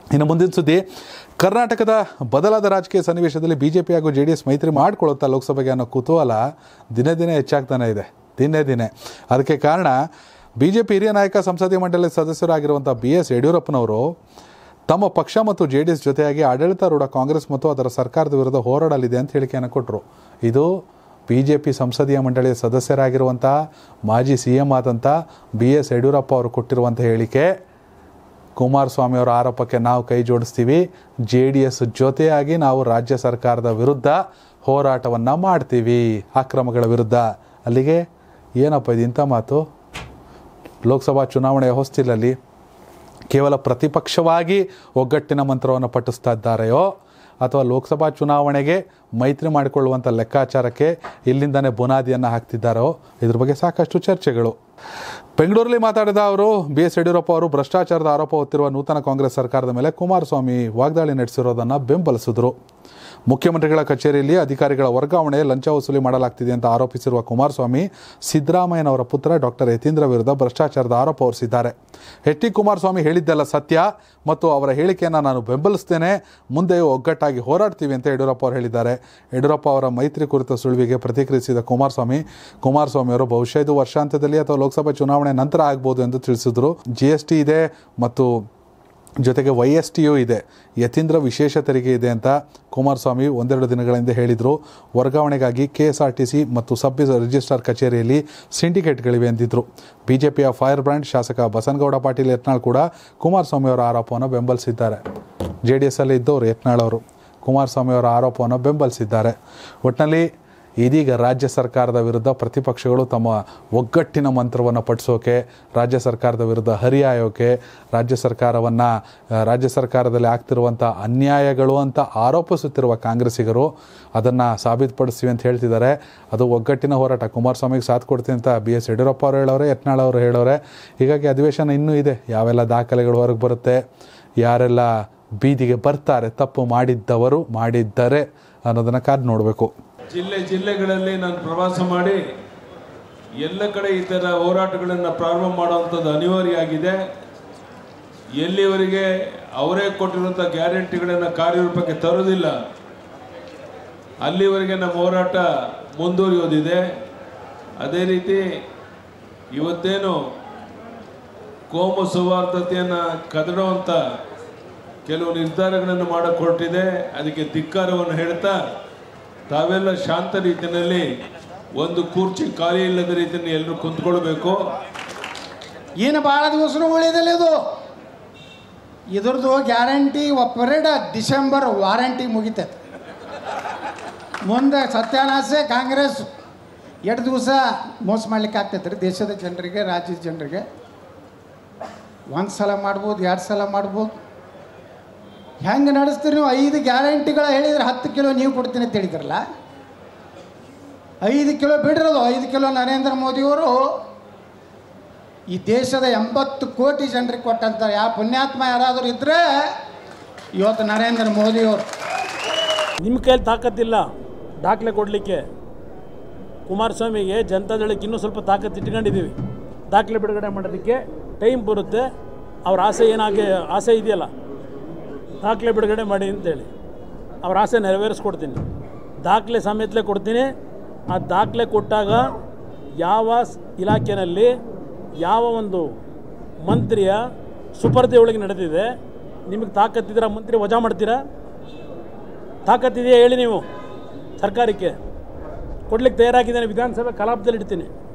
ಇನ್ನು ಮುಂದಿನ ಸುದ್ದಿ ಕರ್ನಾಟಕದ ಬದಲಾದ ರಾಜಕೀಯ ಸನ್ನಿವೇಶದಲ್ಲಿ ಬಿ ಜೆ ಪಿ ಹಾಗೂ ಜೆ ಡಿ ಎಸ್ ಮೈತ್ರಿ ಮಾಡಿಕೊಳ್ಳುತ್ತಾ ಲೋಕಸಭೆಗೆ ಅನ್ನೋ ಕುತೂಹಲ ದಿನೇ ದಿನೇ ಹೆಚ್ಚಾಗ್ತಾನೆ ಇದೆ ದಿನೇ ದಿನೇ ಅದಕ್ಕೆ ಕಾರಣ ಬಿ ಜೆ ಪಿ ಹಿರಿಯ ನಾಯಕ ಸಂಸದೀಯ ಮಂಡಳಿ ಸದಸ್ಯರಾಗಿರುವಂಥ ಬಿ ಎಸ್ ಯಡಿಯೂರಪ್ಪನವರು ತಮ್ಮ ಪಕ್ಷ ಮತ್ತು ಜೆ ಡಿ ಎಸ್ ಜೊತೆಯಾಗಿ ಆಡಳಿತಾರೂಢ ಕಾಂಗ್ರೆಸ್ ಮತ್ತು ಅದರ ಸರ್ಕಾರದ ವಿರುದ್ಧ ಹೋರಾಡಲಿದೆ ಅಂತ ಹೇಳಿಕೆಯನ್ನು ಕೊಟ್ಟರು ಇದು ಬಿ ಜೆ ಪಿ ಸಂಸದೀಯ ಮಂಡಳಿಯ ಸದಸ್ಯರಾಗಿರುವಂಥ ಮಾಜಿ ಸಿ ಎಂ ಆದಂಥ ಬಿ ಎಸ್ ಯಡಿಯೂರಪ್ಪ ಅವರು ಕೊಟ್ಟಿರುವಂಥ ಹೇಳಿಕೆ ಕುಮಾರಸ್ವಾಮಿ ಅವರ ಆರೋಪಕ್ಕೆ ನಾವು ಕೈ ಜೋಡಿಸ್ತೀವಿ ಜೆ ಡಿ ಎಸ್ ಜೊತೆಯಾಗಿ ನಾವು ರಾಜ್ಯ ಸರ್ಕಾರದ ವಿರುದ್ಧ ಹೋರಾಟವನ್ನು ಮಾಡ್ತೀವಿ ಅಕ್ರಮಗಳ ವಿರುದ್ಧ ಅಲ್ಲಿಗೆ ಏನಪ್ಪ ಇದು ಇಂಥ ಮಾತು ಲೋಕಸಭಾ ಚುನಾವಣೆಯ ಹೊಸ್ತಿಲಲ್ಲಿ ಕೇವಲ ಪ್ರತಿಪಕ್ಷವಾಗಿ ಒಗ್ಗಟ್ಟಿನ ಮಂತ್ರವನ್ನು ಪಠಿಸ್ತಾ ಇದ್ದಾರೆಯೋ ಅಥವಾ ಲೋಕಸಭಾ ಚುನಾವಣೆಗೆ ಮೈತ್ರಿ ಮಾಡಿಕೊಳ್ಳುವಂಥ ಲೆಕ್ಕಾಚಾರಕ್ಕೆ ಇಲ್ಲಿಂದನೇ ಬುನಾದಿಯನ್ನು ಹಾಕ್ತಿದ್ದಾರೋ ಇದ್ರ ಬಗ್ಗೆ ಸಾಕಷ್ಟು ಚರ್ಚೆಗಳು ಬೆಂಗಳೂರಲ್ಲಿ ಮಾತಾಡಿದ ಅವರು ಬಿ ಎಸ್ ಯಡಿಯೂರಪ್ಪ ಅವರು ಭ್ರಷ್ಟಾಚಾರದ ಆರೋಪ ಹೊತ್ತಿರುವ ನೂತನ ಕಾಂಗ್ರೆಸ್ ಸರ್ಕಾರದ ಮೇಲೆ ಕುಮಾರಸ್ವಾಮಿ ವಾಗ್ದಾಳಿ ನಡೆಸಿರೋದನ್ನು ಬೆಂಬಲಿಸಿದರು ಮುಖ್ಯಮಂತ್ರಿಗಳ ಕಚೇರಿಯಲ್ಲಿ ಅಧಿಕಾರಿಗಳ ವರ್ಗಾವಣೆ ಲಂಚ ವಸೂಲಿ ಮಾಡಲಾಗ್ತಿದೆ ಅಂತ ಆರೋಪಿಸಿರುವ ಕುಮಾರಸ್ವಾಮಿ ಸಿದ್ದರಾಮಯ್ಯನವರ ಪುತ್ರ ಡಾಕ್ಟರ್ ಯತೀಂದ್ರ ವಿರುದ್ಧ ಭ್ರಷ್ಟಾಚಾರದ ಆರೋಪ ಹೊರಿಸಿದ್ದಾರೆ ಎಚ್ ಡಿ ಕುಮಾರಸ್ವಾಮಿ ಹೇಳಿದ್ದೆಲ್ಲ ಸತ್ಯ ಮತ್ತು ಅವರ ಹೇಳಿಕೆಯನ್ನು ನಾನು ಬೆಂಬಲಿಸ್ತೇನೆ ಮುಂದೆಯೂ ಒಗ್ಗಟ್ಟಾಗಿ ಹೋರಾಡ್ತೀವಿ ಅಂತ ಯಡಿಯೂರಪ್ಪ ಅವರು ಹೇಳಿದ್ದಾರೆ ಯಡಿಯೂರಪ್ಪ ಅವರ ಮೈತ್ರಿ ಕುರಿತ ಸುಳಿವಿಗೆ ಪ್ರತಿಕ್ರಿಯಿಸಿದ ಕುಮಾರಸ್ವಾಮಿ ಕುಮಾರಸ್ವಾಮಿ ಅವರು ಬಹುಶಃ ಇದು ವರ್ಷಾಂತ್ಯದಲ್ಲಿ ಅಥವಾ ಲೋಕಸಭಾ ಚುನಾವಣೆ ನಂತರ ಆಗ್ಬೋದು ಎಂದು ತಿಳಿಸಿದರು ಜಿ ಎಸ್ ಟಿ ಇದೆ ಮತ್ತು ಜೊತೆಗೆ ವೈ ಎಸ್ ಟಿಯೂ ಇದೆ ಯತೀಂದ್ರ ವಿಶೇಷ ತೆರಿಗೆ ಇದೆ ಅಂತ ಕುಮಾರಸ್ವಾಮಿ ಒಂದೆರಡು ದಿನಗಳ ಹಿಂದೆ ಹೇಳಿದರು ವರ್ಗಾವಣೆಗಾಗಿ K S R T C ಮತ್ತು ಸಬ್ ರಿಜಿಸ್ಟ್ರಾರ್ ಕಚೇರಿಯಲ್ಲಿ ಸಿಂಡಿಕೇಟ್ಗಳಿವೆ ಎಂದಿದ್ದರು ಬಿ ಜೆ ಪಿಯ ಫೈರ್ ಬ್ರ್ಯಾಂಡ್ ಶಾಸಕ ಬಸನಗೌಡ ಪಾಟೀಲ್ ಯತ್ನಾಳ್ ಕೂಡ ಕುಮಾರಸ್ವಾಮಿ ಅವರ ಆರೋಪವನ್ನು ಬೆಂಬಲಿಸಿದ್ದಾರೆ ಜೆ ಡಿ ಎಸ್ ಅಲ್ಲಿ ಇದ್ದವರು ಯತ್ನಾಳ್ ಅವರು ಕುಮಾರಸ್ವಾಮಿ ಅವರ ಆರೋಪವನ್ನು ಬೆಂಬಲಿಸಿದ್ದಾರೆ ಒಟ್ಟಿನಲ್ಲಿ ಇದೀಗ ರಾಜ್ಯ ಸರ್ಕಾರದ ವಿರುದ್ಧ ಪ್ರತಿಪಕ್ಷಗಳು ತಮ್ಮ ಒಗ್ಗಟ್ಟಿನ ಮಂತ್ರವನ್ನು ಪಠಿಸೋಕೆ ರಾಜ್ಯ ಸರ್ಕಾರದ ವಿರುದ್ಧ ಹರಿಹಾಯೋಕೆ ರಾಜ್ಯ ಸರ್ಕಾರವನ್ನು ರಾಜ್ಯ ಸರ್ಕಾರದಲ್ಲಿ ಆಗ್ತಿರುವಂಥ ಅನ್ಯಾಯಗಳು ಅಂತ ಆರೋಪಿಸುತ್ತಿರುವ ಕಾಂಗ್ರೆಸ್ಸಿಗರು ಅದನ್ನು ಸಾಬೀತುಪಡಿಸ್ತೀವಿ ಅಂತ ಹೇಳ್ತಿದ್ದಾರೆ ಅದು ಒಗ್ಗಟ್ಟಿನ ಹೋರಾಟ ಕುಮಾರಸ್ವಾಮಿಗೆ ಸಾಥ್ ಕೊಡ್ತೀನಿ ಅಂತ ಬಿ ಎಸ್ ಯಡಿಯೂರಪ್ಪ ಅವರು ಹೇಳೋರೆ ಯತ್ನಾಳ್ ಅವರು ಹೇಳೋರೆ ಹೀಗಾಗಿ ಅಧಿವೇಶನ ಇನ್ನೂ ಇದೆ ಯಾವೆಲ್ಲ ದಾಖಲೆಗಳು ಹೊರಗೆ ಬರುತ್ತೆ ಯಾರೆಲ್ಲ ಬೀದಿಗೆ ಬರ್ತಾರೆ ತಪ್ಪು ಮಾಡಿದ್ದವರು ಮಾಡಿದ್ದಾರೆ ಅನ್ನೋದನ್ನು ಕಾದು ನೋಡಬೇಕು ಜಿಲ್ಲೆ ಜಿಲ್ಲೆಗಳಲ್ಲಿ ನಾನು ಪ್ರವಾಸ ಮಾಡಿ ಎಲ್ಲ ಕಡೆ ಈ ಥರ ಹೋರಾಟಗಳನ್ನು ಪ್ರಾರಂಭ ಮಾಡುವಂಥದ್ದು ಅನಿವಾರ್ಯ ಆಗಿದೆ ಎಲ್ಲಿವರೆಗೆ ಅವರೇ ಕೊಟ್ಟಿರುವಂಥ ಗ್ಯಾರಂಟಿಗಳನ್ನು ಕಾರ್ಯರೂಪಕ್ಕೆ ತರೋದಿಲ್ಲ ಅಲ್ಲಿವರೆಗೆ ನಮ್ಮ ಹೋರಾಟ ಮುಂದುವರಿಯೋದಿದೆ ಅದೇ ರೀತಿ ಇವತ್ತೇನು ಕೋಮು ಸೌಹಾರ್ದತೆಯನ್ನು ಕದಡುವಂಥ ಕೆಲವು ನಿರ್ಧಾರಗಳನ್ನು ಮಾಡಕ್ಕೆ ಹೊರಟಿದೆ ಅದಕ್ಕೆ ಧಿಕ್ಕಾರವನ್ನು ಹೇಳ್ತಾ ತಾವೆಲ್ಲ ಶಾಂತ ರೀತಿಯಲ್ಲಿ ಒಂದು ಕುರ್ಚಿ ಖಾಲಿ ಇಲ್ಲದ ರೀತಿಯಲ್ಲಿ ಎಲ್ಲರೂ ಕುಂತ್ಕೊಳ್ಬೇಕು ಇನ್ನು ಭಾಳ ದಿವಸನೂ ಉಳಿದಿಲ್ಲ ಇದು ಇದ್ರದ್ದು ಗ್ಯಾರಂಟಿ ಒಪ್ಪರೇಡ ಡಿಸೆಂಬರ್ ವಾರಂಟಿ ಮುಗಿತೈತೆ ಮುಂದೆ ಸತ್ಯಾನಾಶೆ ಕಾಂಗ್ರೆಸ್ ಎರಡು ದಿವಸ ಮೋಸ ಮಾಡ್ಲಿಕ್ಕೆ ಆಗ್ತೈತೆ ರೀ ದೇಶದ ಜನರಿಗೆ ರಾಜ್ಯದ ಜನರಿಗೆ ಒಂದು ಸಲ ಮಾಡ್ಬೋದು ಎರಡು ಸಲ ಮಾಡ್ಬೋದು ಹೆಂಗೆ ನಡೆಸ್ತೀರಿ ನೀವು ಐದು ಗ್ಯಾರಂಟಿಗಳು ಹೇಳಿದ್ರೆ ಹತ್ತು ಕಿಲೋ ನೀವು ಕೊಡ್ತೀನಿ ಅಂತ ಹೇಳಿದ್ರಲ್ಲ ಐದು ಕಿಲೋ ಬಿಡಿರೋದು ಐದು ಕಿಲೋ ನರೇಂದ್ರ ಮೋದಿಯವರು ಈ ದೇಶದ ಎಂಬತ್ತು ಕೋಟಿ ಜನರಿಗೆ ಕೊಟ್ಟಂತಾರೆ ಯಾವ ಪುಣ್ಯಾತ್ಮ ಯಾರಾದರೂ ಇದ್ದರೆ ಇವತ್ತು ನರೇಂದ್ರ ಮೋದಿಯವರು ನಿಮ್ಮ ಕೈಯಲ್ಲಿ ತಾಕತ್ತಿಲ್ಲ ದಾಖಲೆ ಕೊಡಲಿಕ್ಕೆ ಕುಮಾರಸ್ವಾಮಿಗೆ ಜನತಾದಳಕ್ಕೆ ಇನ್ನೂ ಸ್ವಲ್ಪ ತಾಕತ್ತು ಇಟ್ಕೊಂಡಿದ್ದೀವಿ ದಾಖಲೆ ಬಿಡುಗಡೆ ಮಾಡೋದಕ್ಕೆ ಟೈಮ್ ಬರುತ್ತೆ ಅವ್ರ ಆಸೆ ಏನಾಗಿ ಆಸೆ ಇದೆಯಲ್ಲ ದಾಖಲೆ ಬಿಡುಗಡೆ ಮಾಡಿ ಅಂತೇಳಿ ಅವ್ರ ಆಸೆ ನೆರವೇರಿಸ್ಕೊಡ್ತೀನಿ ದಾಖಲೆ ಸಮೇತಲೇ ಕೊಡ್ತೀನಿ ಆ ದಾಖಲೆ ಕೊಟ್ಟಾಗ ಯಾವ ಸ್- ಇಲಾಖೆಯಲ್ಲಿ ಯಾವ ಒಂದು ಮಂತ್ರಿಯ ಸುಪರ್ದೆ ಒಳಗೆ ನಡೆದಿದೆ ನಿಮಗೆ ತಾಕತ್ತಿದ್ರೆ ಆ ಮಂತ್ರಿ ವಜಾ ಮಾಡ್ತೀರಾ ತಾಕತ್ತಿದೆಯಾ ಹೇಳಿ ನೀವು ಸರ್ಕಾರಕ್ಕೆ ಕೊಡ್ಲಿಕ್ಕೆ ತಯಾರಾಗಿದ್ದೇನೆ ವಿಧಾನಸಭೆ ಕಲಾಪದಲ್ಲಿ ಇಡ್ತೀನಿ